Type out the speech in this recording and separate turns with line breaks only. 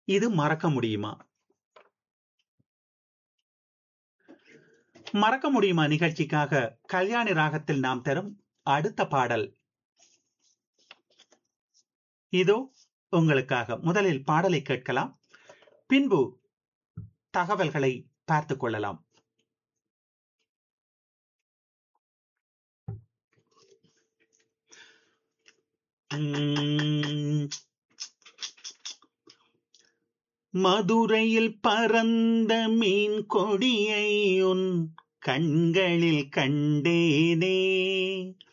இது மறக்க முடியுமா மறக்க முடியுமா நிகழ்ச்சிக்காக கல்யாணி ராகத்தில் நாம் தரும் அடுத்த பாடல் இதோ உங்களுக்காக முதலில் பாடலை கேட்கலாம் பின்பு தகவல்களை பார்த்துக் கொள்ளலாம் மதுரையில் பறந்த மீன் கொடியை உன் கண்களில் கண்டேனே